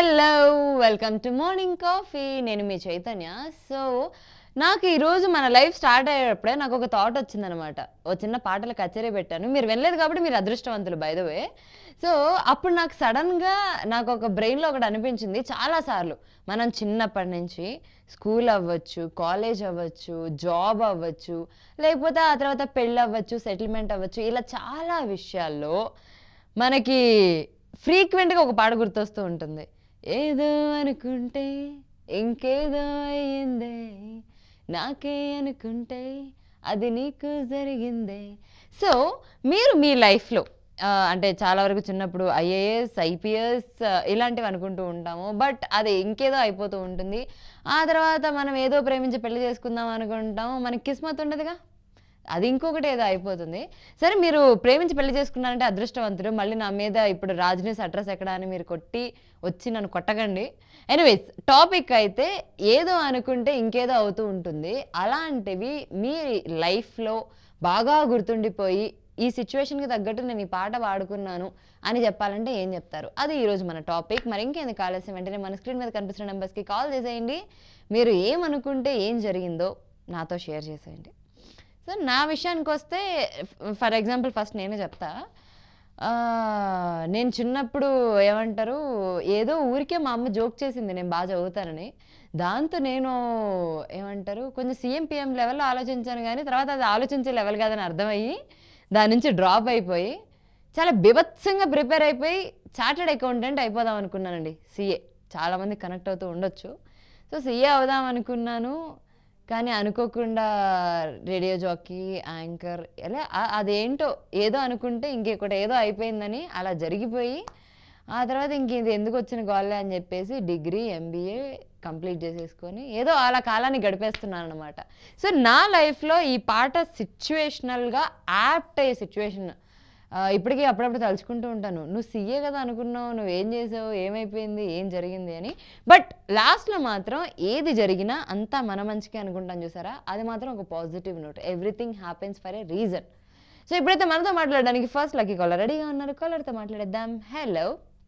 Hello welcome to morning coffee నేను మీ Chaitanya so నాకు ఈరోజు మన లైఫ్ స్టార్ట్ అయ్యేటప్పుడే నాకు ఒక థాట్ వచ్చిందనమాట ఓ చిన్న పాటల కచేరీ పెట్టాను మీరు వెళ్ళలేదు కాబట్టి మీరు అదృష్టవంతులు బై ద వే సో అప్పుడు నాకు సడన్గా నాకు ఒక బ్రెయిన్లో ఒకటి అనిపించింది చాలాసార్లు మనం చిన్నప్పటి నుంచి స్కూల్ అవ్వచ్చు కాలేజ్ అవ్వచ్చు జాబ్ అవ్వచ్చు లేకపోతే ఆ తర్వాత పెళ్ళి అవ్వచ్చు సెటిల్మెంట్ అవ్వచ్చు ఇలా చాలా విషయాల్లో మనకి ఫ్రీక్వెంట్గా ఒక పాట గుర్తొస్తూ ఉంటుంది ఏదో అనుకుంటే ఇంకేదో అయ్యిందే నాకే అనుకుంటే అది నీకు జరిగిందే సో మీరు మీ లైఫ్లో అంటే చాలా వరకు చిన్నప్పుడు ఐఏఎస్ ఐపీఎస్ ఇలాంటివి అనుకుంటూ ఉంటాము బట్ అది ఇంకేదో అయిపోతూ ఉంటుంది ఆ తర్వాత మనం ఏదో ప్రేమించి పెళ్లి చేసుకుందాం అనుకుంటాము మనకి కిస్మత్ ఉండదుగా అది ఇంకొకటి ఏదో అయిపోతుంది సరే మీరు ప్రేమించి పెళ్లి చేసుకున్నారంటే అదృష్టవంతుడు మళ్ళీ నా మీద ఇప్పుడు రాజనీస్ అడ్రస్ ఎక్కడ అని మీరు కొట్టి వచ్చి నన్ను కొట్టకండి ఎనీవేస్ టాపిక్ అయితే ఏదో అనుకుంటే ఇంకేదో అవుతూ ఉంటుంది అలాంటివి మీ లైఫ్లో బాగా గుర్తుండిపోయి ఈ సిచ్యువేషన్కి తగ్గట్టు నేను ఈ పాట పాడుకున్నాను అని చెప్పాలంటే ఏం చెప్తారు అది ఈరోజు మన టాపిక్ మరి ఇంకేందుకు ఆలస్యం వెంటనే మన స్క్రీన్ మీద కనిపిస్తున్న నెంబర్స్కి కాల్ చేసేయండి మీరు ఏమనుకుంటే ఏం జరిగిందో నాతో షేర్ చేసేయండి సో నా విషయానికి వస్తే ఫర్ ఎగ్జాంపుల్ ఫస్ట్ నేనే చెప్తా ఆ, నేను చిన్నప్పుడు ఏమంటారు ఏదో ఊరికే మా అమ్మ జోక్ చేసింది నేను బాగా చదువుతానని దాంతో నేను ఏమంటారు కొంచెం సీఎం పిఎం లెవెల్లో ఆలోచించాను కానీ తర్వాత అది ఆలోచించే లెవెల్ కాదని అర్థమయ్యి దాని నుంచి డ్రాప్ అయిపోయి చాలా బిభత్సంగా ప్రిపేర్ అయిపోయి చార్టెడ్ అకౌంటెంట్ అయిపోదాం అనుకున్నానండి సీఏ చాలామంది కనెక్ట్ అవుతూ ఉండొచ్చు సో సీఏ అవుదాం అనుకున్నాను కానీ అనుకోకుండా రేడియో జాకీ యాంకర్ ఇలా ఆ- అదేంటో ఏదో అనుకుంటే ఇంకొకటి ఏదో అయిపోయిందని అలా జరిగిపోయి ఆ తర్వాత ఇంక ఇది ఎందుకు వచ్చిన గోల్లే అని చెప్పేసి డిగ్రీ ఎంబీఏ కంప్లీట్ చేసేసుకొని ఏదో అలా కాలాన్ని గడిపేస్తున్నాను అనమాట సో నా లైఫ్లో ఈ పాట సిచ్యువేషనల్గా యాప్ట్ అయ్యే సిచ్యువేషన్ ఇప్పటికీ అప్పుడప్పుడు తలుచుకుంటూ ఉంటాను నువ్వు సీఏ కదా అనుకున్నావు నువ్వు ఏం చేసావు ఏమైపోయింది ఏం జరిగింది అని బట్ లాస్ట్లో మాత్రం ఏది జరిగినా అంతా మన మంచికి అనుకుంటాం చూసారా అది మాత్రం ఒక positive note everything happens for a reason so ఇప్పుడైతే మనతో మాట్లాడడానికి ఫస్ట్ లక్కీ కాలర్ రెడీగా ఉన్నారు కాలర్తో మాట్లాడేద్దాం హలో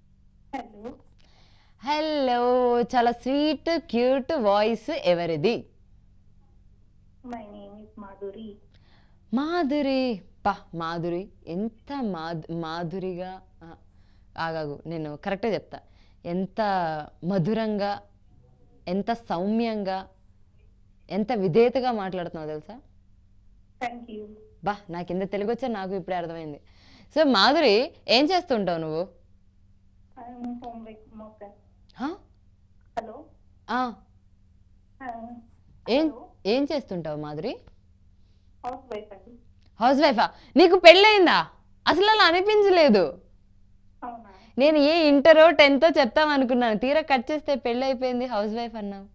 హలో హలో చాలా స్వీట్ క్యూట్ వాయిస్ ఎవరిది my name is Madhuri Madhuri పా మాధురి ఎంత మాధు మాధురిగా ఆ, ఆగాగు నేను కరెక్ట్గా చెప్తా ఎంత మధురంగా ఎంత సౌమ్యంగా ఎంత విధేయతగా మాట్లాడుతున్నావు తెలుసా థ్యాంక్ యూ బా నాకు ఎంత తెలుగు వచ్చా నాకు ఇప్పుడే అర్థమైంది సో మాధురి ఏం చేస్తుంటావు నువ్వు ఐఎమ్ హోమ్ మేక్ మోకర్ హా? హలో ఆ, ఏం ఏం చేస్తుంటావు మాధురి హౌస్ వైఫ్ అండి హౌస్ వైఫా నీకు పెళ్ళయిందా అసలు అలా అనిపించలేదు అవునా నేను ఏ ఇంటరో టెన్తో చెప్తాం అనుకున్నాను తీరా కట్ చేస్తే పెళ్ళి అయిపోయింది హౌస్ వైఫ్ అన్నావు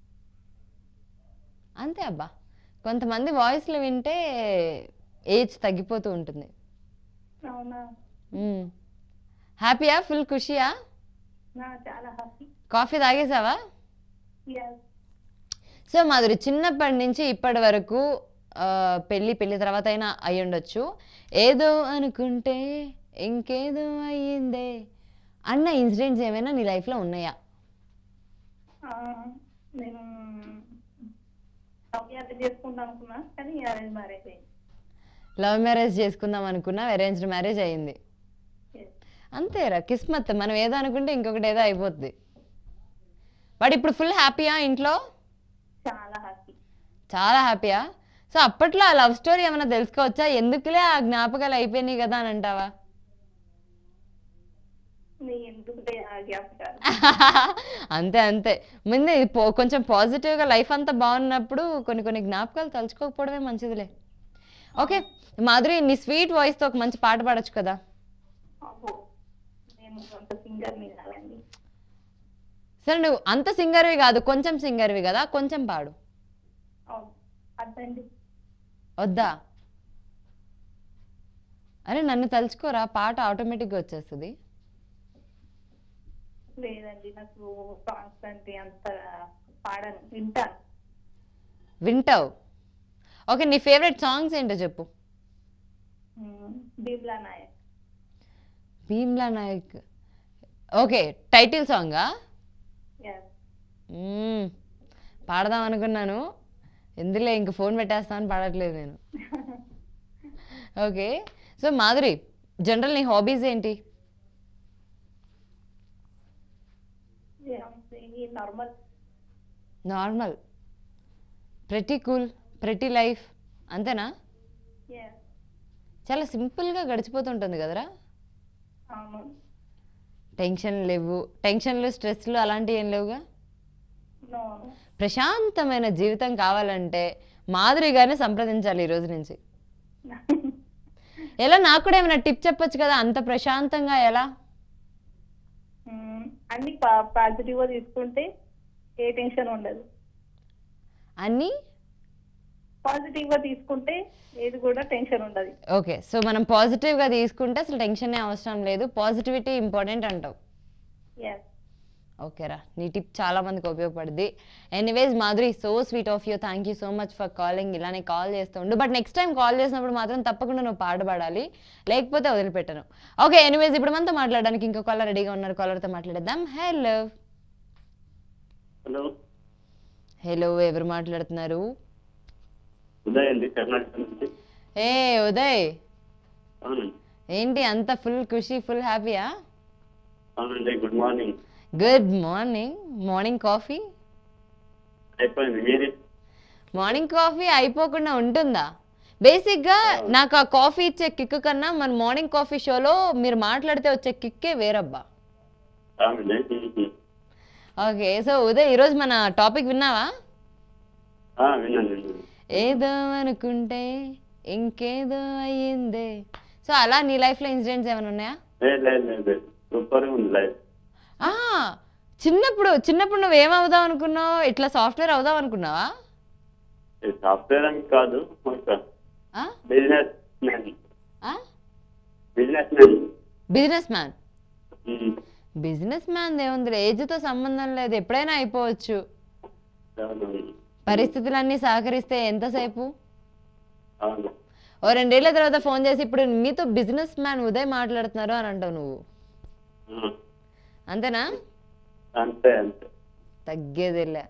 అంతే అబ్బా కొంతమంది వాయిస్లు వింటే ఏజ్ తగ్గిపోతూ ఉంటుంది అవునా మ్మ్. హ్యాపీయా ఫుల్ ఖుషియా నా చాలా హ్యాపీ కాఫీ తాగేసావా ఎస్ సో మాధురి చిన్నప్పటి నుంచి ఇప్పటి వరకు ఆ, పెళ్ళి పెళ్ళి తర్వాత అయినా అయి ఉండొచ్చు ఏదో అనుకుంటే ఇంకేదో అయ్యిందే అన్న ఇన్సిడెంట్స్ ఏమైనా నీ లైఫ్లో ఉన్నాయా నేను అభ్యాసం చేసుకుందాం అనుకున్నా కానీ అరేంజ్ మ్యారేజ్ అయింది లవ్ మ్యారేజ్ చేసుకుందాం అనుకున్నా అరేంజ్డ్ మ్యారేజ్ అయ్యింది Yes. అంతేరా కిస్మత్ మనం ఏదో అనుకుంటే ఇంకొకటి ఏదో అయిపోద్ది వాడు ఇప్పుడు ఫుల్ హ్యాపీయా ఇంట్లో చాలా హ్యాపీ చాలా హ్యాపీయా సో అప్పట్లో ఆ లవ్ స్టోరీ ఏమైనా తెలుసుకోవచ్చా ఎందుకులే ఆ జ్ఞాపకాలు అయిపోయినాయి కదా అని అంటావా నీ ఎందుకు ఆ జ్ఞాపకాలు అంతే అంతే ముందు ఇది పో- కొంచెం పాజిటివ్గా లైఫ్ అంతా బాగున్నప్పుడు కొన్ని కొన్ని జ్ఞాపకాలు తలుచుకోకపోవడమే మంచిదిలే ఓకే మాధురి నీ స్వీట్ వాయిస్తో ఒక మంచి పాట పాడొచ్చు కదా అబ్బో నేను అంత సింగర్ ని కాదండి సరే నువ్వు అంత సింగర్వి కాదు కొంచెం సింగర్వి కదా కొంచెం పాడు అవును అద్దండి వద్దా అరే నన్ను తలుచుకోరా పాట ఆటోమేటిక్గా వచ్చేస్తుంది లేదండి నాకు సాంగ్స్ అంటే అంత పాడను వింటాను వింటావు ఓకే నీ ఫేవరెట్ సాంగ్స్ ఏంటో చెప్పు మ్మ్. బిర్లా నాయక్ భీమ్లా నాయక్ ఓకే టైటిల్ సాంగా Yes. మ్మ్. పాడదాం అనుకున్నాను ఎందులో ఇంక ఫోన్ పెట్టేస్తాను పాడట్లేదు నేను ఓకే సో మాధురి జనరల్ నీ హాబీస్ ఏంటి Yeah, ఈ నార్మల్ నార్మల్ ప్రతి కూల్ ప్రతి లైఫ్ అంతేనా Yes. చాలా సింపుల్గా గడిచిపోతుంటుంది కదరా అవును టెన్షన్ లేవు టెన్షన్లు స్ట్రెస్లు అలాంటివి ఏం లేవుగా నో ప్రశాంతమైన జీవితం కావాలంటే మాధురిగానే సంప్రదించాలి ఈ రోజు నుంచి ఎలా నాకు కూడా ఏమైనా టిప్ చెప్పొచ్చు కదా అంత ప్రశాంతంగా ఎలా అన్ని పాజిటివ్ గా తీసుకుంటే ఏ టెన్షన్ ఉండదు అన్నీ పాజిటివ్ గా తీసుకుంటే ఏది కూడా టెన్షన్ ఉండదు ఓకే సో మనం పాజిటివ్గా తీసుకుంటే అసలు టెన్షన్ అవసరం లేదు పాజిటివిటీ ఇంపార్టెంట్ అంటావు ఎస్ ఓకేరా నీ టిప్ చాలా మందికి ఉపయోగపడుద్ది anyways Madhuri so sweet of you thank you so much for calling ఇలానే కాల్ చేస్తుండు బట్ నెక్స్ట్ టైం కాల్ చేసినప్పుడు మాత్రం తప్పకుండా నువ్వు పాట పాడాలి లేకపోతే వదిలిపెట్టను ఓకే ఎనీవేస్ ఇప్పుడు మనతో మాట్లాడడానికి ఇంకో కాలర్ రెడీగా ఉన్నారు కాలర్తో మాట్లాడేద్దాం హలో హలో హలో ఎవరు మాట్లాడుతున్నారు ఉదయ్ అండి కర్ణాటక నుంచి ఏ ఉదయ్ అవునండి ఏంటి అంత ఫుల్ ఖుషి ఫుల్ హ్యాపీయా అవునండి good morning good morning morning coffee అయిపోయింది మీది మార్నింగ్ కాఫీ అయిపోకుండా ఉంటుందా బేసిక్గా నాకు ఆ కాఫీ ఇచ్చే కిక్ కన్నా మన మార్నింగ్ కాఫీ షోలో మీరు మాట్లాడితే వచ్చే కిక్కే వేరబ్బా అవునండి ఉమ్. ఓకే సో ఉదయ్ ఈరోజు మన టాపిక్ విన్నావా ఆ, విన్నాను విన్నాను ఏదో అనుకుంటే ఇంకేదో అయ్యిందే సో అలా నీ లైఫ్లో ఇన్సిడెంట్స్ ఏమైనా ఉన్నాయా లేదు లేదు లేదు లేదు సూపర్ ఉంది లైఫ్ ఆ, చిన్నప్పుడు చిన్నప్పుడు నువ్వు ఏమవుదాం అనుకున్నావు ఇట్లా సాఫ్ట్వేర్ అవుదాం అనుకున్నావా సాఫ్ట్వేర్ అని కాదు ఒక ఆ? బిజినెస్ మ్యాన్ ఆ? Business man business man business man ఏముంది ఏజ్తో సంబంధం లేదు ఎప్పుడైనా అయిపోవచ్చు అవును పరిస్థితులన్నీ సహకరిస్తే ఎంతసేపు అవును ఓ రెండేళ్ల తర్వాత ఫోన్ చేసి ఇప్పుడు మీతో బిజినెస్ మ్యాన్ ఉదయ్ మాట్లాడుతున్నారు అని అంటావు నువ్వు ఆ, అంతేనా అంతే అంతే తగ్గేదిలే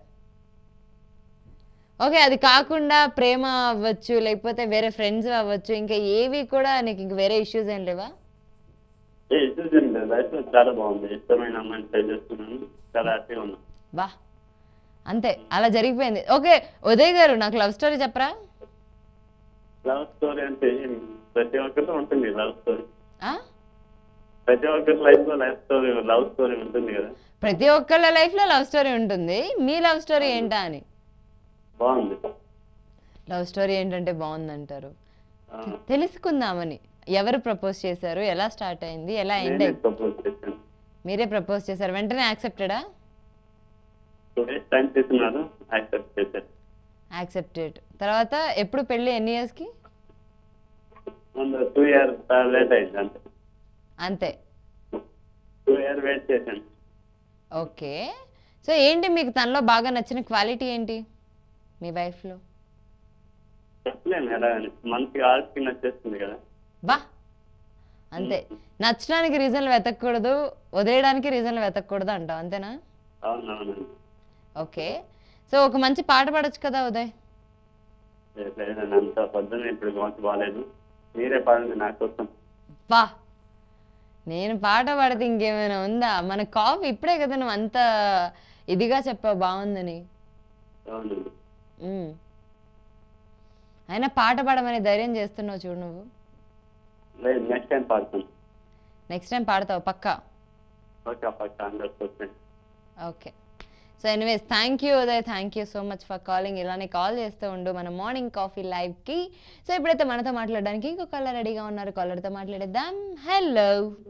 ఓకే అది కాకుండా ప్రేమ అవ్వచ్చు లేకపోతే వేరే ఫ్రెండ్స్ అవ్వచ్చు ఇంకా ఏవి కూడా నీకు ఇంక వేరే ఇష్యూస్ ఏం లేవా ఏ ఇష్యూస్ ఏం లేదు లైఫ్ చాలా బాగుంది ఇష్టమైన అమ్మాయిని ట్రై చేస్తున్నాను చాలా హ్యాపీగా ఉన్నాను వా అంతే అలా జరిగిపోయింది ఓకే ఉదయ్ గారు నాకు లవ్ స్టోరీ చెప్పరా లవ్ స్టోరీ అంటే ప్రతి ఒక్కరితో ఉంటుంది లవ్ స్టోరీ ఆ? ప్రతి ఒక్కరి లైఫ్ లో లైఫ్ స్టోరీ లవ్ స్టోరీ ఉంటుంది కదా ప్రతి ఒక్కళ్ళ లైఫ్లో లవ్ స్టోరీ ఉంటుంది మీ లవ్ స్టోరీ ఏంటా అని బాగుంది లవ్ స్టోరీ ఏంటంటే బాగుందంటారు ఆ, తెలుసుకుందామని ఎవరు ప్రపోజ్ చేశారు ఎలా స్టార్ట్ అయింది ఎలా ఎండ్ నేనే ప్రపోజ్ చేశాను మీరే ప్రపోజ్ చేశారు వెంటనే యాక్సెప్టెడా టూ డేస్ టైం తీసుకున్నారు యాక్సెప్ట్ చేశారు యాక్సెప్టెడ్ తర్వాత ఎప్పుడు పెళ్ళి ఎన్ని ఇయర్స్కి ముందు టూ ఇయర్ లేట్ అయింది అంతే అంతే టూ ఇయర్ వెయిట్ చేశాను ఓకే సో ఏంటి మీకు తనలో బాగా నచ్చిన క్వాలిటీ ఏంటి మీ వైఫ్లో చెప్పలేను ఎలా అని మనకి ఆర్ట్కి నచ్చేస్తుంది కదా బా అంతే నచ్చడానికి రీజన్లు వెతకూడదు వదిలేయడానికి రీజన్లు వెతకూడదు అంటావు అంతేనా అవునవును ఓకే సో ఒక మంచి పాట పాడొచ్చు కదా ఉదయ్ లేదండి అంత పొద్దున్న ఇప్పుడు గొంతు బాగాలేదు మీరే పాడండి నా కోసం వా నేను పాట పాడితే ఇంకేమైనా ఉందా మన కాఫీ ఇప్పుడే కదా నువ్వు అంత ఇదిగా చెప్పావు బాగుందని అవును మ్మ్. అయినా పాట పాడమని ధైర్యం చేస్తున్నావు చూడు నువ్వు లేదు నెక్స్ట్ టైం పాడతాను నెక్స్ట్ టైం పాడతావు పక్కా ఓకే పక్క hundred percent okay so anyways thank you Uday thank you so much for calling ఇలానే కాల్ చేస్తూ ఉండు మన మార్నింగ్ కాఫీ లైవ్కి సో ఇప్పుడైతే మనతో మాట్లాడడానికి ఇంకో కాలర్ రెడీగా ఉన్నారు కాలర్తో మాట్లాడేద్దాం hello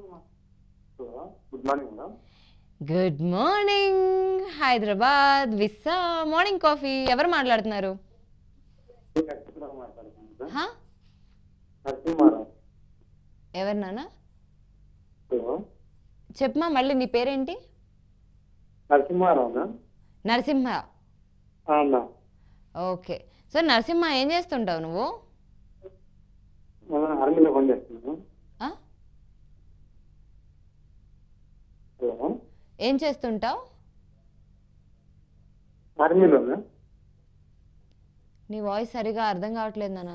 good morning ma'am good morning Hyderabad విస్సా మార్నింగ్ కాఫీ ఎవరు మాట్లాడుతున్నారు నరసింహారావు మాట్లాడుతున్నాను హా? నరసింహారావు ఎవరు నాన్న చెప్పమా మళ్ళీ నీ పేరేంటి నరసింహారావు మ్యామ్ నరసింహ అవునా ఓకే సో నరసింహ ఏం చేస్తుంటావు నువ్వు ఆర్మీలో పనిచేస్తున్నాను ఆ? హలో ఏం చేస్తుంటావు ఆర్మీలోనా నీ వాయిస్ సరిగా అర్థం కావట్లేదు నాన్న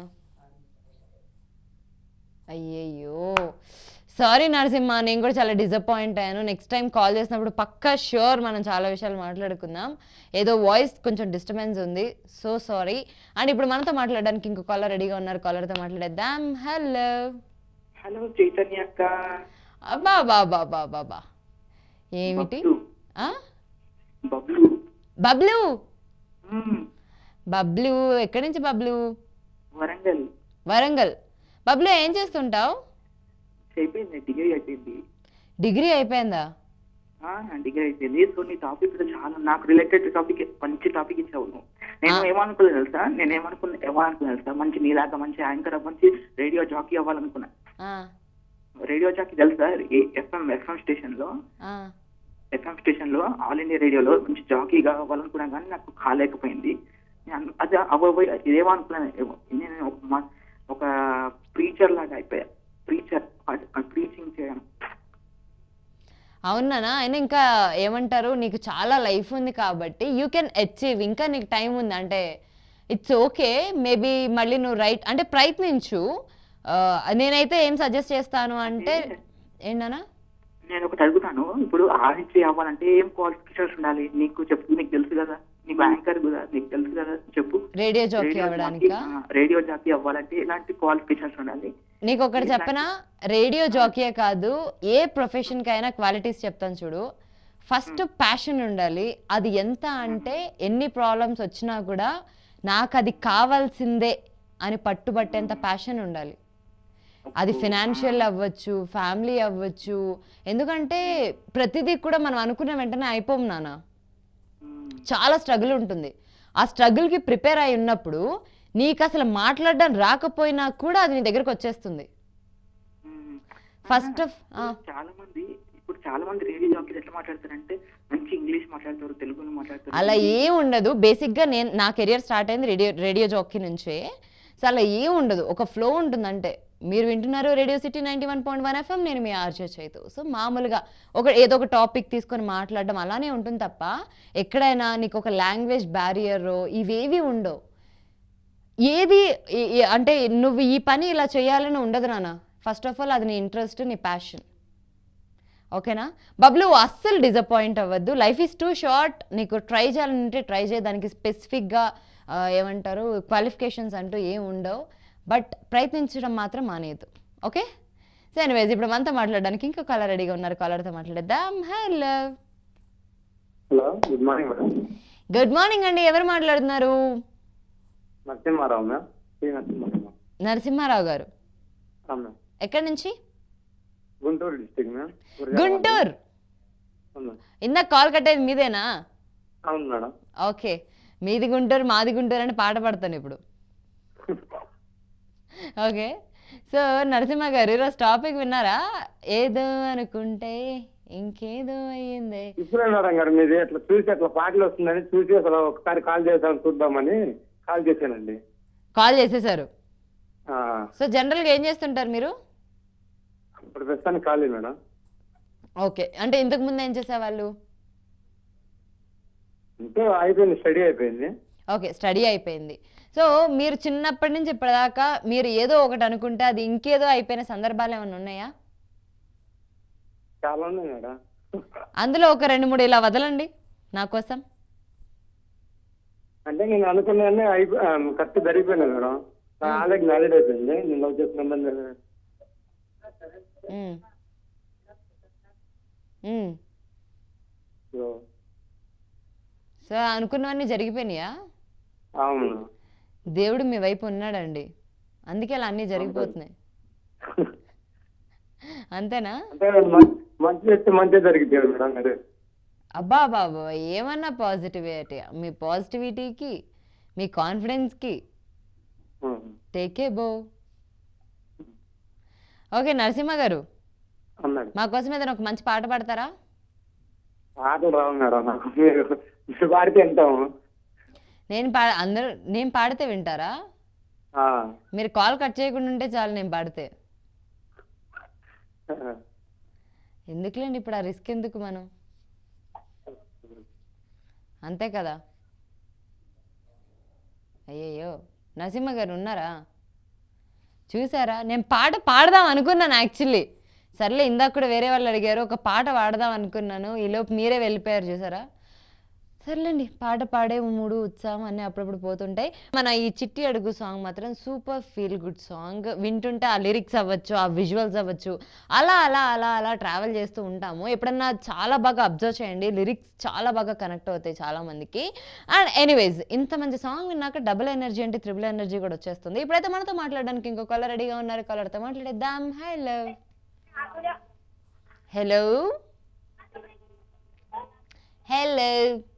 అయ్యయ్యో సారీ నరసింహ నేను కూడా చాలా డిసప్పాయింట్ అయ్యాను నెక్స్ట్ టైం కాల్ చేసినప్పుడు పక్కా ష్యూర్ మనం చాలా విషయాలు మాట్లాడుకుందాం ఏదో వాయిస్ కొంచెం డిస్టర్బెన్స్ ఉంది సో సారీ అండ్ ఇప్పుడు మనతో మాట్లాడడానికి ఇంకో కాలర్ రెడీగా ఉన్నారు కాలర్తో మాట్లాడేద్దాం హలో హలో చైతన్య అక్క అబ్బా బాబా బాబా బా ఏమిటి బబ్లు. ఆ? బబ్లు బబ్లు మ్మ్. బబ్లు ఎక్కడి నుంచి బబ్లు వరంగల్ వరంగల్ బబ్లు ఏం చేస్తుంటావు అయిపోయింది డిగ్రీ అయిపోయింది డిగ్రీ అయిపోయిందా ఆ, డిగ్రీ అయిపోయింది సో నీ టాపిక్ కూడా చాలా నాకు రిలేటెడ్ టాపిక్ మంచి టాపిక్ ఇచ్చావు నువ్వు నేను ఆ. ఏమనుకున్నా తెలుసా నేను ఏమనుకున్నా ఏమనుకున్నా తెలుసా మంచి నీలాగా మంచి యాంకర్ మంచి రేడియో జాకీ అవ్వాలనుకున్నా ఆ, రేడియో జాకీ తెలుసా ఎఫ్ఎం ఎఫ్ఎం స్టేషన్ లో ఆ. ఎఫ్ఎం స్టేషన్ లో ఆల్ ఇండియా రేడియోలో మంచి జాకీగా అవ్వాలనుకున్నా కానీ నాకు కాలేకపోయింది నేను అను- అది అవ్వబోయి ఇదేమనుకున్నాను ఏమో. నేను ఒక మ- ఒక ప్రీచర్ లాగా అయిపోయా ప్రీచర్ ప్రీచింగ్ చేయడం అవునా అయినా ఇంకా ఏమంటారు నీకు చాలా లైఫ్ ఉంది కాబట్టి యూ కెన్ అచీవ్ ఇంకా నీకు టైం ఉంది అంటే ఇట్స్ ఓకే మేబీ మళ్ళీ నువ్వు రైట్ అంటే ప్రయత్నించు ఆ, నేనైతే ఏం సజెస్ట్ చేస్తాను అంటే ఏంటన్నా నేను ఒకటి అడుగుతాను ఇప్పుడు ఆర్జీ అవ్వాలంటే ఏం క్వాలిఫికేషన్స్ ఉండాలి నీకు చెప్పు నీకు తెలుసు కదా నీకు యాంకర్ కూడా నీకు తెలుసు కదా చెప్పు రేడియో జాకీ రేడియో అవ్వడానికా జాకీ, ఆ, రేడియో జాకీ అవ్వాలంటే ఎలాంటి క్వాలిఫికేషన్స్ ఉండాలి నీకు ఒకటి చెప్పనా రేడియో జాకీయే కాదు ఏ ప్రొఫెషన్కి అయినా క్వాలిటీస్ చెప్తాను చూడు ఫస్ట్ ప్యాషన్ ఉండాలి అది ఎంత అంటే ఎన్ని ప్రాబ్లమ్స్ వచ్చినా కూడా నాకు అది కావాల్సిందే అని పట్టుబట్టేంత ప్యాషన్ ఉండాలి అది ఫినాన్షియల్ అవ్వచ్చు ఫ్యామిలీ అవ్వచ్చు ఎందుకంటే ప్రతిదీ కూడా మనం అనుకున్న వెంటనే అయిపోం నాన్న మ్మ్. చాలా స్ట్రగుల్ ఉంటుంది ఆ స్ట్రగుల్కి ప్రిపేర్ అయి ఉన్నప్పుడు నీకు అసలు మాట్లాడడం రాకపోయినా కూడా అది నీ దగ్గరకు వచ్చేస్తుంది మ్మ్. ఫస్ట్ ఆఫ్ చాలా మంది ఇప్పుడు చాలా మంది రేడియో జాకీలు ఎట్లా మాట్లాడతారంటే మంచి ఇంగ్లీష్ మాట్లాడతారు తెలుగులో మాట్లాడతారు అలా ఏం ఉండదు బేసిక్గా నేను నా కెరియర్ స్టార్ట్ అయింది రేడియో రేడియో జాకీ నుంచే సో అలా ఏం ఉండదు ఒక ఫ్లో ఉంటుంది అంటే మీరు వింటున్నారు radio city ninety one point one FM నేను మీ ఆర్జే చైతు సో మామూలుగా ఒక ఏదో ఒక టాపిక్ తీసుకొని మాట్లాడడం అలానే ఉంటుంది తప్ప ఎక్కడైనా నీకు ఒక లాంగ్వేజ్ బ్యారియర్ ఇవేవి ఉండవు ఏది ఈ- ఈ- అంటే నువ్వు ఈ పని ఇలా చేయాలని ఉండదు నాన్న ఫస్ట్ ఆఫ్ ఆల్ అది నీ ఇంట్రెస్ట్ నీ ప్యాషన్ ఓకేనా బబ్లు అస్సలు డిసప్పాయింట్ అవ్వద్దు లైఫ్ ఈజ్ టూ షార్ట్ నీకు ట్రై చేయాలంటే ట్రై చేయ దానికి స్పెసిఫిక్గా ఏమంటారు క్వాలిఫికేషన్స్ అంటూ ఏం ఉండవు బట్ ప్రయత్నించడం మాత్రం మానేయద్దు ఓకే సో ఎనివేస్ ఇప్పుడు మనతో మాట్లాడడానికి ఇంకో కాలర్ రెడీగా ఉన్నారు కాలర్తో మాట్లాడేద్దాం hello hello good morning madam good morning అండి ఎవరు మాట్లాడుతున్నారు నరసింహారావు మ్యామ్ శ్రీ నరసింహారావు నరసింహారావు గారు అవును మ్యామ్ ఎక్కడి నుంచి గుంటూరు డిస్టిక్ మ్యామ్ గుంటూరు అవును మ్యామ్. ఇందాక కాల్ కట్ అయింది మీదేనా అవును మేడం ఓకే మీది గుంటూరు మాది గుంటూరు అని పాట పాడతాను ఇప్పుడు ఓకే సో నరసింహ గారు ఈరోజు టాపిక్ విన్నారా ఏదో అనుకుంటే ఇంకేదో అయ్యిందే ఇప్పుడే మేడం గారు మీది అట్లా చూసి అట్లా పాటలు వస్తుందని చూసి అసలు ఒకసారి కాల్ చేద్దాం చూద్దామని కాల్ చేశానండి కాల్ చేసేసారు ఆ, సో జనరల్గా ఏం చేస్తుంటారు మీరు ఇప్పుడు ప్రస్తుతానికి ఖాళీ మేడం ఓకే అంటే ఇంతకు ముందు ఏం చేసేవాళ్ళు అంటే అయిపోయింది స్టడీ అయిపోయింది ఓకే స్టడీ అయిపోయింది సో మీరు చిన్నప్పటి నుంచి ఇప్పటిదాకా మీరు ఏదో ఒకటి అనుకుంటే అది ఇంకేదో అయిపోయిన సందర్భాలు ఏమైనా ఉన్నాయా చాలా ఉన్నాయి మేడం అందులో ఒక రెండు మూడు ఇలా వదలండి నా కోసం అంటే నేను అనుకున్నానే అయిపో కరెక్ట్ జరిగిపోయినా మేడం ఆల్రెడీ మ్యారేజ్ అయిపోయింది నేను లవ్ చేసిన మ్మ్. మ్మ్. సో అనుకున్నవన్నీ జరిగిపోయినాయా అవును దేవుడు మీ వైపు ఉన్నాడండి అందుకే అలా అన్నీ జరిగిపోతున్నాయి అంతేనా అంటే మ- మంచి చేస్తే మంచి జరిగింది మేడం అదే అబ్బా బాబా ఏమన్నా పాజిటివిటీ మీ పాజిటివిటీకి మీ కాన్ఫిడెన్స్కి ఉం. టేకే బో ఓకే నరసింహ గారు అన్నాడు మా కోసం ఏదైనా ఒక మంచి పాట పాడతారా పాటలు రావు మేడం నాకు మీరు మీరు పాడితే వింటాము నేను పా అందరూ నేను పాడితే వింటారా ఆ. మీరు కాల్ కట్ చేయకుండా ఉంటే చాలు నేను పాడితే ఎందుకులేండి ఇప్పుడు ఆ రిస్క్ ఎందుకు మనం అంతే కదా అయ్యయ్యో నరసింహ గారు ఉన్నారా చూసారా నేను పాట పాడదాం అనుకున్నాను యాక్చువల్లీ సర్లే ఇందాక కూడా వేరే వాళ్ళు అడిగారు ఒక పాట పాడదాం అనుకున్నాను ఈలోపు మీరే వెళ్ళిపోయారు చూసారా సర్లేండి పాట పాడే మూడు ఉత్సాహం అన్నీ అప్పుడప్పుడు పోతుంటాయి మన ఈ చిట్టి అడుగు సాంగ్ మాత్రం సూపర్ ఫీల్ గుడ్ సాంగ్ వింటుంటే ఆ లిరిక్స్ అవ్వచ్చు ఆ విజువల్స్ అవ్వచ్చు అలా అలా అలా అలా ట్రావెల్ చేస్తూ ఉంటాము ఎప్పుడన్నా చాలా బాగా అబ్జర్వ్ చేయండి లిరిక్స్ చాలా బాగా కనెక్ట్ అవుతాయి చాలా మందికి అండ్ ఎనీవేస్ ఇంత మంచి సాంగ్ విన్నాక డబుల్ ఎనర్జీ అంటే త్రిబుల్ ఎనర్జీ కూడా వచ్చేస్తుంది ఇప్పుడైతే మనతో మాట్లాడడానికి ఇంకో కలర్ రెడీగా ఉన్నారు కలర్తో మాట్లాడేద్దాం hello hello hello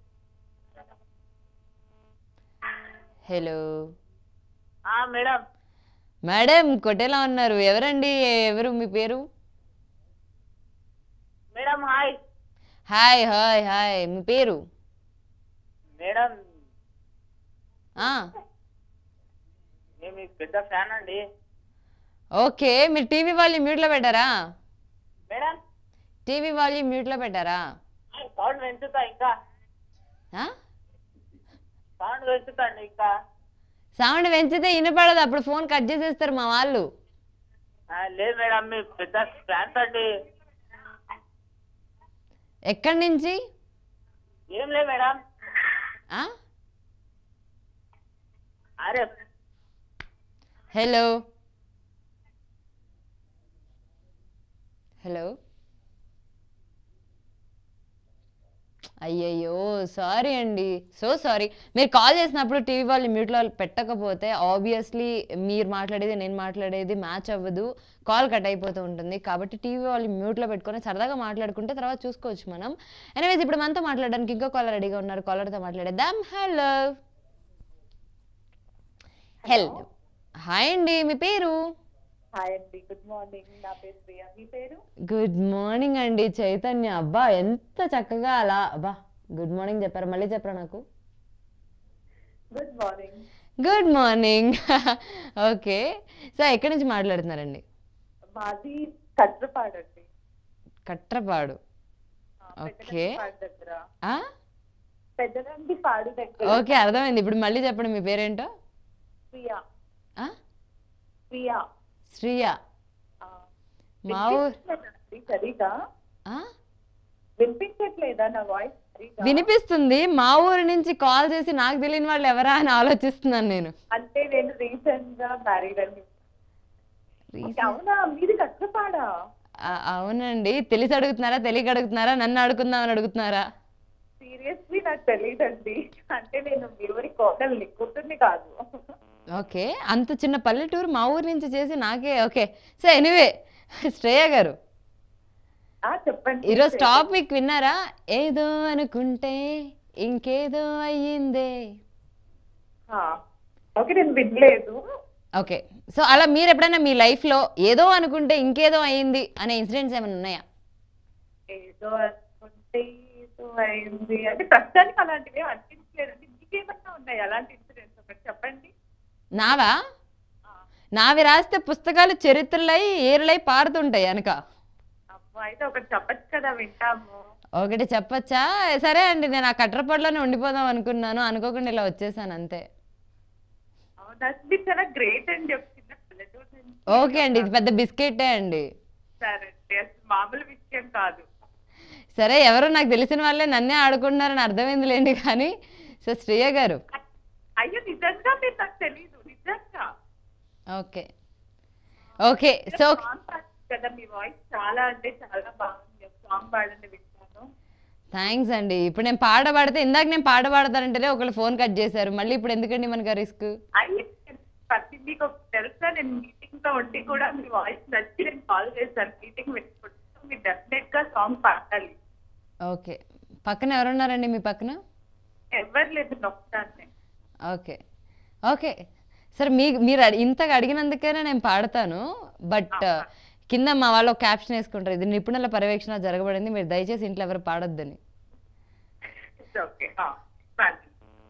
hello madam madam కొట్టేలా ఉన్నారు ఎవరండి ఎవరు మీ పేరు madam hi hi hi hi మీ పేరు మేడం ఆ, నేను మీకు పెద్ద ఫ్యాన్ అండి ఓకే మీరు టీవీ వాళ్ళు మ్యూట్లో పెట్టారా మేడం టీవీ వాళ్ళు మ్యూట్లో పెట్టారా సౌండ్ పెంచుతా ఇంకా ఆ? సౌండ్ పెంచుతాండి ఇంకా సౌండ్ పెంచితే వినపడదు అప్పుడు ఫోన్ కట్ చేసేస్తారు మా వాళ్ళు ఆ, లేదు మేడం మీ పెద్ద ఫ్యాన్స్ అండి ఎక్కడి నుంచి ఏం లేదు మేడం ఆ? అరే హలో హలో అయ్యయ్యో సారీ అండి సో సారీ మీరు కాల్ చేసినప్పుడు టీవీ వాళ్ళు మ్యూట్లో పెట్టకపోతే ఆబ్వియస్లీ మీరు మాట్లాడేది నేను మాట్లాడేది మ్యాచ్ అవ్వదు కాల్ కట్ అయిపోతూ ఉంటుంది కాబట్టి టీవీ వాళ్ళు మ్యూట్లో పెట్టుకొని సరదాగా మాట్లాడుకుంటే తర్వాత చూసుకోవచ్చు మనం ఎనీవేస్ ఇప్పుడు మనతో మాట్లాడడానికి ఇంకో కాలర్ రెడీగా ఉన్నారు కాలర్తో మాట్లాడేద్దాం హలో హలో హాయ్ అండి మీ పేరు హాయ్ అండి గుడ్ మార్నింగ్ నా పేరు ప్రియా మీ పేరు గుడ్ మార్నింగ్ అండి చైతన్య అబ్బా ఎంత చక్కగా అలా అబ్బా గుడ్ మార్నింగ్ చెప్పారు మళ్ళీ చెప్పరా నాకు good morning good morning okay so ఎక్కడి నుంచి మాట్లాడుతున్నారండి మాది కట్రపాడండి కట్రపాడు ఓకే పాడు దగ్గర ఆ? పెద్దదండి పాడు దగ్గర ఓకే అర్థమైంది ఇప్పుడు మళ్ళీ చెప్పండి మీ పేరేంటో ప్రియా ఆ? ప్రియా శ్రీయ ఆ. మా ఊరు వినిపించట్లేదా అండి సరిగా ఆ? వినిపించట్లేదా నా వాయిస్ సరిగా వినిపిస్తుంది మా ఊరు నుంచి కాల్ చేసి నాకు తెలియని వాళ్ళు ఎవరా అని ఆలోచిస్తున్నాను నేను అంటే నేను రీసెంట్ గా మ్యారీడ్ అండి అవునా మీది కట్రపాడా ఆ, అవునండి తెలిసి అడుగుతున్నారా తెలియక అడుగుతున్నారా నన్ను అడుగుకుందామని అడుగుతున్నారా సీరియస్లీ నాకు తెలియదండి అంటే నేను మీ ఊరి కోటల్ని కూతుర్ని కాదు ఓకే అంత చిన్న పల్లెటూరు మా ఊరు నుంచి చేసి నాకే ఓకే సో ఎనీవే శ్రేయ గారు ఆ చెప్పండి ఈరోజు టాపిక్ విన్నారా ఏదో అనుకుంటే ఇంకేదో అయ్యిందే ఆ, ఓకే నేను వినలేదు ఓకే సో అలా మీరు ఎప్పుడైనా మీ లైఫ్లో ఏదో అనుకుంటే ఇంకేదో అయ్యింది అనే ఇన్సిడెంట్స్ ఏమైనా ఉన్నాయా ఏదో అనుకుంటే ఏదో అయింది అంటే ప్రస్తుతానికి అలాంటివి అనిపించలేదండి మీకేమన్నా ఉన్నాయి అలాంటి ఇన్సిడెంట్స్ ఒకటి చెప్పండి నావా నావి రాస్తే పుస్తకాలు చరిత్రలై ఏరులై పారుతుంటాయి వెనక అమ్మో అయితే ఒకటి చెప్పచ్చు కదా వింటాము ఒకటి చెప్పచ్చా సరే అండి నేను ఆ కట్రపడిలోనే ఉండిపోదాం అనుకున్నాను అనుకోకుండా ఇలా వచ్చేసాను అంతే అవునా మీరు చాలా గ్రేట్ అని చెప్తున్నా పల్లెటూరు నుంచి. ఓకే అండి ఇది పెద్ద బిస్కెటే అండి సరే అండి అసలు మామూలు విషయం కాదు సరే ఎవరో నాకు తెలిసిన వాళ్ళే నన్నే ఆడుకుంటున్నారని అర్థమైంది లేండి కానీ సో శ్రేయ గారు అయ్యో నిజంగా మీరు నాకు తెలీదు నిజంగా ఓకే ఓకే సో సాంగ్ పాడారు కదా మీ వాయిస్ చాలా అంటే చాలా బాగుంది సాంగ్ పాడండి వింటాను థ్యాంక్స్ అండి ఇప్పుడు నేను పాట పాడితే ఇందాక నేను పాట పాడతానంటేనే ఒకళ్ళు ఫోన్ కట్ చేశారు మళ్ళీ ఇప్పుడు ఎందుకండి మనకు రిస్క్ అయ్యో ప్రతి మీకు ఒకటి తెలుసా నేను మీటింగ్ లో ఉండి కూడా మీ వాయిస్ నచ్చి నేను కాల్ చేశాను మీటింగ్ పెట్టుకుంటాను మీరు డెఫినెట్ గా సాంగ్ పాడాలి ఓకే పక్కన ఎవరున్నారండి మీ పక్కన ఎవరు లేదు నొక్కుతాను ఓకే ఓకే సరే మీ మీరు అడి- ఇంతగా అడిగినందుకైనా నేను పాడతాను బట్ కింద మా వాళ్ళు ఒక క్యాప్షన్ వేసుకుంటారు ఇది నిపుణుల పర్యవేక్షణ జరగబడింది మీరు దయచేసి ఇంట్లో ఎవరు పాడొద్దని ఓకే పాడండి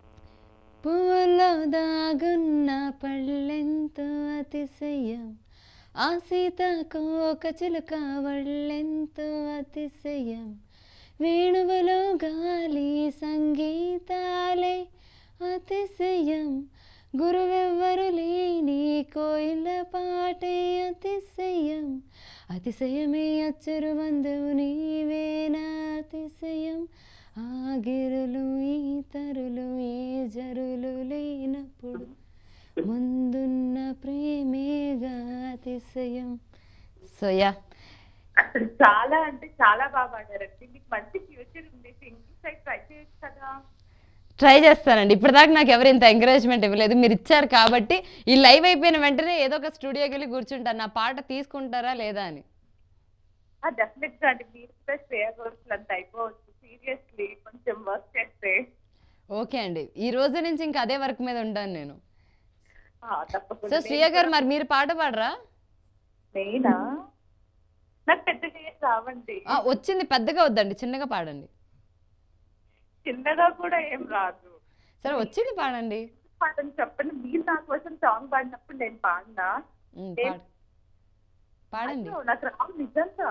పువ్వులో దాగున్న పళ్ళెంతో అతిశయం ఆ సీతాకోక చిలుక వళ్ళెంతో అతిశయం వేణువులో గాలి సంగీతాలే అతిశయం గురువెవ్వరు లేని కోయిల పాటే అతిశయం అతిశయమే అచ్చరు బంధువు నీవేనా అతిశయం ఆగిరులు ఈ తరులు ఈ జరులు లేనప్పుడు ముందున్న ప్రేమేగా అతిశయం సో యా అసలు చాలా అంటే చాలా బాగా పాడారండి మీకు మంచి ఫ్యూచర్ ఉంది సింగింగ్ సైడ్ ట్రై చేయొచ్చు కదా ట్రై చేస్తానండి ఇప్పటిదాకా నాకు ఎవరు ఇంత ఎంకరేజ్మెంట్ ఇవ్వలేదు మీరు ఇచ్చారు కాబట్టి ఈ లైవ్ అయిపోయిన వెంటనే ఏదో ఒక స్టూడియోకి వెళ్ళి కూర్చుంటాను నా పాట తీసుకుంటారా లేదా అని డెఫినెట్ గా అండి మీరు కూడా శ్రేయ ఘోషల్ అంత అయిపోవచ్చు సీరియస్లీ కొంచెం వర్క్ చేస్తే ఓకే అండి ఈ రోజు నుంచి ఇంకా అదే వర్క్ మీద ఉంటాను నేను ఆ, తప్పకుండా సో శ్రీయ గారు మరి మీరు పాట పాడరా నేనా నాకు పెద్దగా ఏం రావండి ఆ, వచ్చింది పెద్దగా వద్దండి చిన్నగా పాడండి చిన్నగా కూడా ఏం రాదు సరే వచ్చింది పాడండి పాడని చెప్పండి మీరు నా కోసం సాంగ్ పాడినప్పుడు నేను పాడినా ఉమ్, ఏం- పాడు పాడండి అయ్యో, నాకు రావు నిజంగా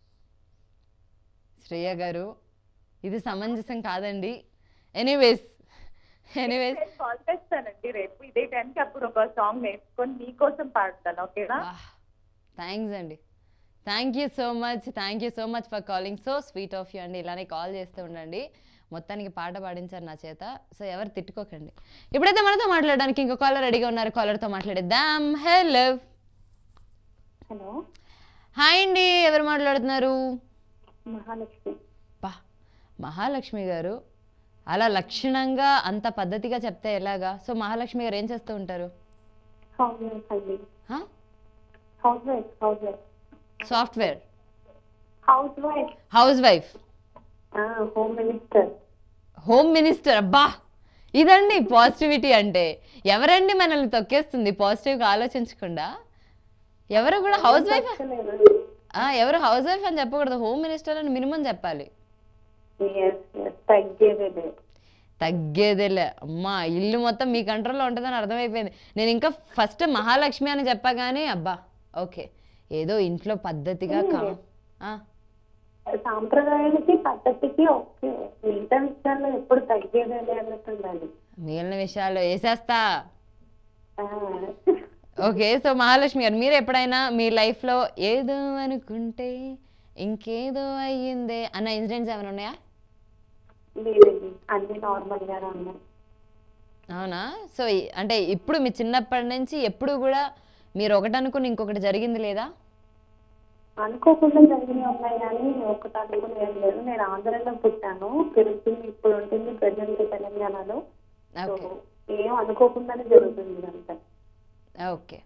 శ్రేయ గారు ఇది సమంజసం కాదండి ఎనీవేస్ ఎనీవేస్ నేను కాల్ చేస్తానండి రేపు ఇదే టైంకి అప్పుడు ఒక సాంగ్ నేర్చుకొని మీకోసం పాడతాను ఓకేనా థ్యాంక్స్ అండి thank you so much thank you so much for calling so sweet of you అండి ఇలానే కాల్ చేస్తూ ఉండండి మొత్తానికి పాట పాడించారు నా చేత సో ఎవరు తిట్టుకోకండి ఇప్పుడైతే మనతో మాట్లాడడానికి ఇంకో కాలర్ రెడీగా ఉన్నారు కాలర్తో మాట్లాడేద్దాం హలో హలో హాయ్ అండి ఎవరు మాట్లాడుతున్నారు మహాలక్ష్మి బా మహాలక్ష్మి గారు అలా లక్షణంగా అంత పద్ధతిగా చెప్తే ఎలాగా సో మహాలక్ష్మి గారు ఏం చేస్తూ ఉంటారు హౌస్ వైఫ్ అండి house wife house wife software house wife house wife home minister home minister అబ్బా ఇదండి పాజిటివిటీ అంటే ఎవరండి మనల్ని తొక్కేస్తుంది పాజిటివ్గా ఆలోచించకుండా ఎవరు కూడా హౌస్ వైఫ్ ఎవరు హౌస్ వైఫ్ అని చెప్పకూడదు హోమ్ మినిస్టర్ అని మినిమం చెప్పాలి ఎస్ ఎస్ తగ్గేదే తగ్గేదేలే అమ్మా ఇల్లు మొత్తం మీ కంట్రోల్లో ఉంటుందని అర్థమైపోయింది నేను ఇంకా ఫస్ట్ మహాలక్ష్మి అని చెప్పా కానీ అబ్బా ఓకే ఏదో ఇంట్లో పద్ధతిగా కా ఆ, సాంప్రదాయానికి పద్ధతికి ఓకే మిగతా విషయాల్లో ఎప్పుడు తగ్గేదే అన్నట్టు ఉండాలి మిగిలిన విషయాలు వేసేస్తా ఆ, ఓకే సో మహాలక్ష్మి గారు మీరు ఎప్పుడైనా మీ లైఫ్లో ఏదో అనుకుంటే ఇంకేదో అయ్యిందే అన్న ఇన్సిడెంట్స్ ఏమైనా ఉన్నాయా లేదండి అన్ని నార్మల్ గానే ఉన్నాయి అవునా సో ఈ- అంటే ఇప్పుడు మీ చిన్నప్పటి నుంచి ఎప్పుడు కూడా మీరు ఒకటి అనుకుని ఇంకొకటి జరిగింది లేదా అనుకోకుండా జరిగినవి ఉన్నాయి కానీ ఒకటి అనుకుని ఏం లేదు నేను ఆంధ్రలో పుట్టాను పెరుగుతుంది ఇప్పుడు ఉంటుంది ప్రజెంట్ తెలంగాణలో సో ఓకే ఏం అనుకోకుండానే జరుగుతుంది ఇదంతా ఓకే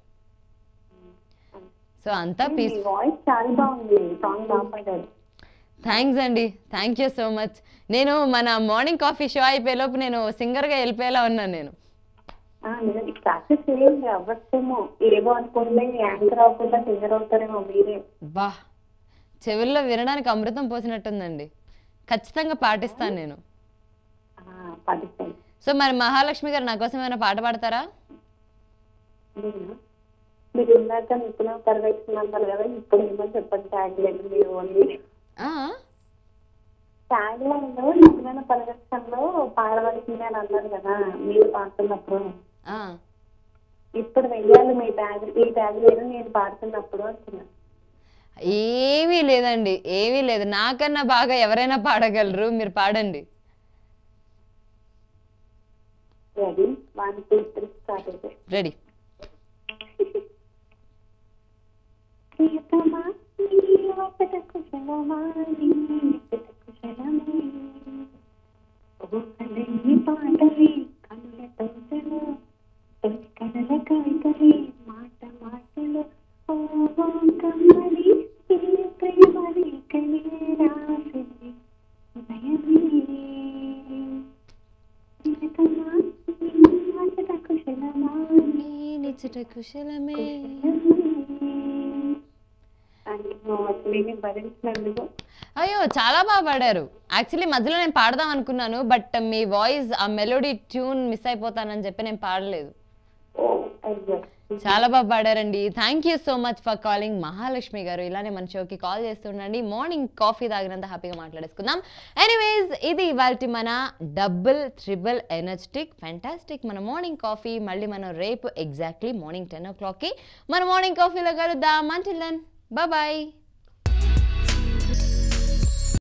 సో అంతా మీ పీస్ వాయిస్ చాలా బాగుంది సాంగ్ బాగా పాడారు థ్యాంక్స్ అండి థ్యాంక్ యూ సో మచ్ నేను మన మార్నింగ్ కాఫీ షో అయిపోయేలోపు నేను సింగర్గా వెళ్ళిపోయేలా ఉన్నాను నేను ఆ, నిజం. ప్రాక్టీస్ చేయండి అవ్వచ్చేమో ఏవో అనుకుంటే యాంకర్ అవ్వకుండా సింగర్ అవుతారేమో మీరే బా చెవుల్లో వినడానికి అమృతం పోసినట్టుందండి ఖచ్చితంగా పాటిస్తాను నేను ఆ, పాటిస్తాను సో మరి మహాలక్ష్మి గారు నా కోసం ఏమైనా పాట పాడతారా నేనా? మీరు ఇందాక నిపుణ పర్యవేక్షణ అన్నారు కదా ఇప్పుడు ఏమని చెప్పండి ట్యాగ్ లేదు మీరు ఓన్లీ ఆ, ట్యాగ్ లైన్ లో నిపుణ పర్యవేక్షణలో పాడవలసిందే అని అన్నారు కదా మీరు పాడుతున్నప్పుడు ఆ. ఇప్పుడు వెయ్యాలి మీ ట్యాగ్ ఈ ట్యాగ్ లేదు నేను పాడుతున్నప్పుడు అంటున్నా ఏమీ లేదండి ఏమీ లేదు నాకన్నా బాగా ఎవరైనా పాడగలరు మీరు పాడండి ready one two three start అయితే రెడీ ప్రియతమా నీ వసత కుశలమా నీ నిశిత కుశలమే ఊహలన్నీ పాటలే కనుల తోటలు తొలి కనుల కవితలే మాట మాటలు ఓ కమ్మలి ఈ ప్రేమ రేఖలే రాసింది ఉదయమే ప్రియతమా నీ వసత కుశలమా నీ ఈ నిచ్చట కుశలమే కుశలమే భరించినందుకు అయ్యో చాలా బాగా పాడారు యాక్చువల్లీ మధ్యలో నేను పాడదాం అనుకున్నాను బట్ మీ వాయిస్ ఆ మెలోడీ ట్యూన్ మిస్ అయిపోతానని చెప్పి నేను పాడలేదు అయ్యో చాలా బాగా పాడారండి thank you so much for calling Mahalakshmi గారు ఇలానే మన షోకి కాల్ చేస్తుండండి మార్నింగ్ కాఫీ తాగినంత హ్యాపీగా మాట్లాడేసుకుందాం ఎనీవేస్ ఇది ఇవాళ మన డబుల్ త్రిబుల్ ఎనర్జెటిక్ ఫ్యాంటాస్టిక్ మన మార్నింగ్ కాఫీ మళ్ళీ మనం రేపు ఎగ్జాక్ట్లీ మార్నింగ్ టెన్ ఓ క్లాక్కి మన మార్నింగ్ కాఫీలో కలుద్దాం అంటిల్ దెన్ బాయ్